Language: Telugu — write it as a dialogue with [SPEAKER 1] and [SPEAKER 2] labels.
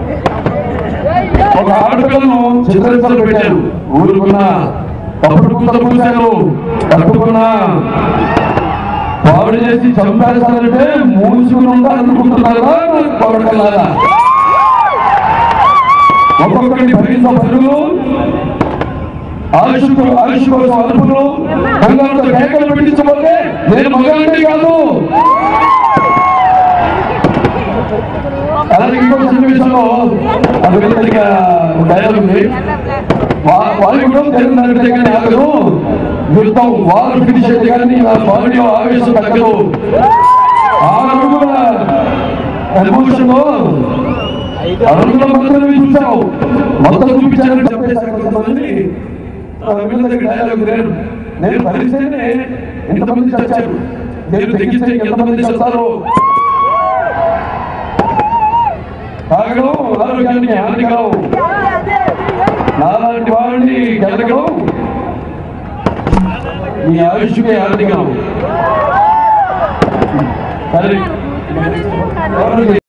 [SPEAKER 1] ఒక ఆడపిల్లను చిత్రహింసలు పెట్టారు ఊరుకున్న తప్పుడు కూత పూశారు కట్టుకున్న పాడు చేసి చంపేస్తారంటే మూసుకుని ఉండాలనుకుంటున్నారా కొడకల్లారా ఒక్కొక్కరిని భరించిన పనులు ఆయుష్ ఆయుష్ కోసం అదుపులు బంగారంతో కేకలు పెట్టించబోతే నేను మగాంటే కాదు అలాగే ఇంకో సన్నివేశంలో అది వెళ్ళిన డైలాగ్ ఉంది వా- వాళ్ళు కూడా తెలుగు నడిపితే కానీ ఆగదు యుద్ధం వారు ఫినిష్ అయితే కానీ నా బాడీ ఆవేశం తగ్గదు ఆ అడుగుల ఎమోషన్ అడుగుల మాత్రమే చూసావు మొత్తం చూపించాలని చెప్పేశారు కొంతమంది ఆ వీళ్ళ దగ్గర డైలాగ్ నేను నేను భరిస్తేనే ఎంతమంది చచ్చారు నేను తెగిస్తే ఎంతమంది చస్తారు తాగడం ఆరోగ్యానికి హానికరం నాలాంటి వాడిని గెలగడం ఈ ఆయుష్కే హానికరం సరే ఎవరు